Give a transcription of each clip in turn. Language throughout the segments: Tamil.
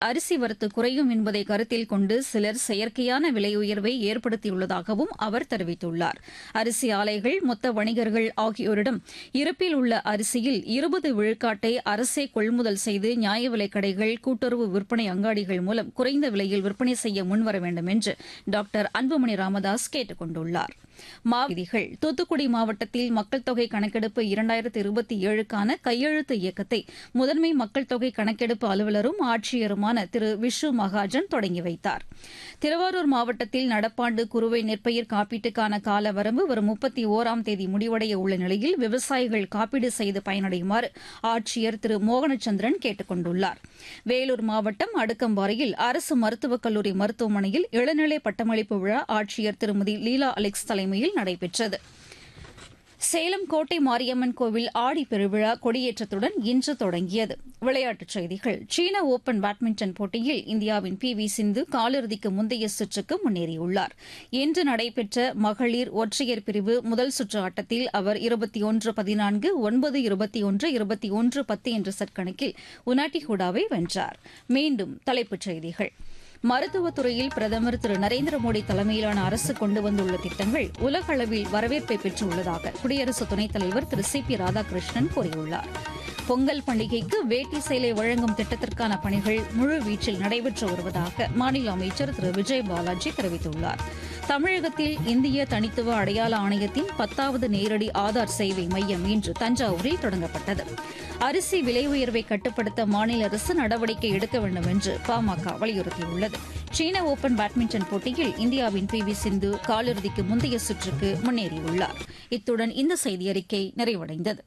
அரிசி வரத்து குறையும் என்பதை கருத்தில் கொண்டு சிலர் செயற்கையான விலை உயர்வை ஏற்படுத்தியுள்ளதாகவும் அவர் தெரிவித்துள்ளார் அரிசி ஆலைகள் மொத்த வணிகர்கள் ஆகியோரிடம் இருப்பில் உள்ள அரிசியில் இருபது விழுக்காட்டை அரசே கொள்முதல் செய்து நியாய விலைக் கடைகள் கூட்டுறவு விற்பனை அங்காடிகள் மூலம் குறைந்த விலையில் விற்பனை செய்ய முன்வர வேண்டும் என்று டாக்டர் அன்புமணி ராமதாஸ் கேட்டுக் கொண்டுள்ளார் மாவிதிகள் தூத்துக்குடி மாவட்டத்தில் மக்கள் தொகை கணக்கெடுப்பு இரண்டாயிரத்து இருபத்தி ஏழுக்கான கையெழுத்து இயக்கத்தை முதன்மை மக்கள் தொகை கணக்கெடுப்பு அலுவலரும் ஆட்சியருமான திரு விஷு மகாஜன் தொடங்கி வைத்தார் திருவாரூர் மாவட்டத்தில் நடப்பாண்டு குறுவை நெற்பயிர் காப்பீட்டுக்கான கால வரம்பு வரும் முப்பத்தி ஓராம் தேதி முடிவடைய உள்ள நிலையில் விவசாயிகள் காப்பீடு செய்து பயனடையுமாறு ஆட்சியர் திரு மோகனச்சந்திரன் கேட்டுக் கொண்டுள்ளார் வேலூர் மாவட்டம் அடுக்கம்பாறையில் அரசு மருத்துவக் கல்லூரி மருத்துவமனையில் இளநிலை பட்டமளிப்பு விழா ஆட்சியர் திருமதி லீலா அலெக்ஸ் தலைமையில் நடைபெற்றது சேலம் கோட்டை மாரியம்மன் கோவில் ஆடி பெருவிழா கொடியேற்றத்துடன் இன்று தொடங்கியது விளையாட்டுச் செய்திகள் சீன ஓபன் பேட்மிண்டன் போட்டியில் இந்தியாவின் பி வி சிந்து காலிறுதிக்கு முந்தைய சுற்றுக்கு முன்னேறியுள்ளார் இன்று நடைபெற்ற மகளிர் ஒற்றையர் பிரிவு முதல் சுற்று ஆட்டத்தில் அவர் இருபத்தி ஒன்று பதினான்கு ஒன்பது இருபத்தி ஒன்று இருபத்தி ஒன்று பத்து என்ற செட் கணக்கில் உனாட்டி ஹூடாவை வென்றார் மீண்டும் தலைப்புச் செய்திகள் மருத்துவத் துறையில் பிரதமர் திரு நரேந்திர மோடி தலைமையிலான அரசு கொண்டு வந்துள்ள திட்டங்கள் உலக அளவில் வரவேற்பை பெற்றுள்ளதாக குடியரசு துணைத் தலைவர் திரு சி பி ராதாகிருஷ்ணன் கூறியுள்ளார் பொங்கல் பண்டிகைக்கு வேட்டி சேலை வழங்கும் திட்டத்திற்கான பணிகள் முழு வீச்சில் நடைபெற்று வருவதாக மாநில அமைச்சர் திரு விஜய் பாலாஜி தெரிவித்துள்ளார் தமிழகத்தில் இந்திய தனித்துவ அடையாள ஆணையத்தின் பத்தாவது நேரடி ஆதார் சேவை மையம் இன்று தஞ்சாவூரில் தொடங்கப்பட்டது அரிசி விலை உயர்வை கட்டுப்படுத்த மாநில அரசு நடவடிக்கை எடுக்க வேண்டும் என்று பாமக வலியுறுத்தியுள்ளது சீன ஓபன் பேட்மிண்டன் போட்டியில் இந்தியாவின் பி வி சிந்து காலிறுதிக்கு முந்தைய சுற்றுக்கு முன்னேறியுள்ளார் இத்துடன் இந்த செய்தியறிக்கை நிறைவடைந்தது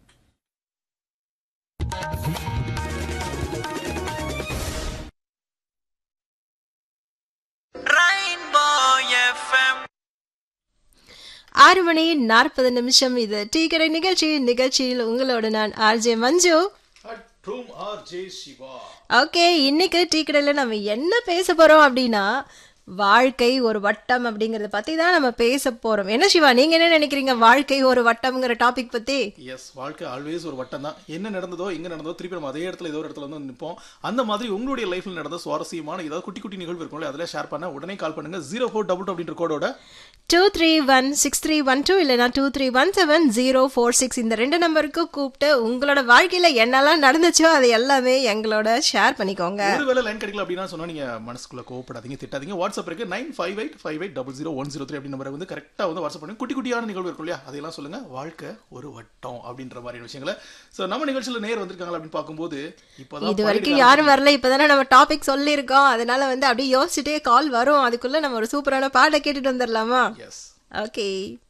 ஆறு மணி நாற்பது நிமிஷம் இது டீ கடை நிகழ்ச்சி நிகழ்ச்சியில் உங்களோட நான் ஆர்ஜே மஞ்சு மற்றும் ஆர் ஜே சிவா ஓகே இன்னைக்கு டீ கடையில் நம்ம என்ன பேச போறோம் அப்படின்னா வாழ்க்கை ஒரு வட்டம் அப்படிங்கறத பத்தி தான் நம்ம பேச போறோம் என்ன சிவா நீங்க என்ன நினைக்கிறீங்க வாழ்க்கை ஒரு வட்டம்ங்கிற டாபிக் பத்தி எஸ் வாழ்க்கை ஆல்வேஸ் ஒரு வட்டம் தான் என்ன நடந்ததோ எங்க நடந்ததோ திருப்பி நம்ம அதே இடத்துல ஏதோ ஒரு இடத்துல வந்து நிற்போம் அந்த மாதிரி உங்களுடைய லைஃப்ல நடந்த சுவாரஸ்யமான ஏதாவது குட்டி குட்டி நிகழ்வு இருக்கும்ல அதில் ஷேர் பண்ண உடனே கால் பண்ணுங்க ஜீரோ ஃபோர் டபுள் அப்படின்ற கோடோட two three one six three one two இல்லைனா two three one seven zero four six இந்த ரெண்டு நம்பருக்கு கூப்பிட்டு உங்களோட வாழ்க்கையில என்னெல்லாம் நடந்துச்சோ அதை எல்லாமே எங்களோட ஷேர் பண்ணிக்கோங்க ஒருவேளை லைன் கிடைக்கல அப்படின்னா சொன்னா நீங்க மனசுக்குள்ள கோவப்படாதீங்க திட்டாதீங்க வாட்ஸ்அப் இருக்கு nine five eight five eight double zero one zero three அப்படி நம்பரை வந்து கரெக்டாக வந்து வாட்ஸ்அப் பண்ணி குட்டி குட்டியான நிகழ்வு இருக்கும் இல்லையா அதையெல்லாம் சொல்லுங்க வாழ்க்கை ஒரு வட்டம் அப்படின்ற மாதிரி விஷயங்களை ஸோ நம்ம நிகழ்ச்சியில் நேர் வந்திருக்காங்களா அப்படின்னு பார்க்கும்போது இப்போதான் இது வரைக்கும் யாரும் வரல இப்பதானே நம்ம டாபிக் சொல்லியிருக்கோம் அதனால வந்து அப்படியே யோசிச்சுட்டே கால் வரும் அதுக்குள்ள நம்ம ஒரு சூப்பரான பாட்டை கேட்டுட்டு வந்துடலாமா எஸ் ஓகே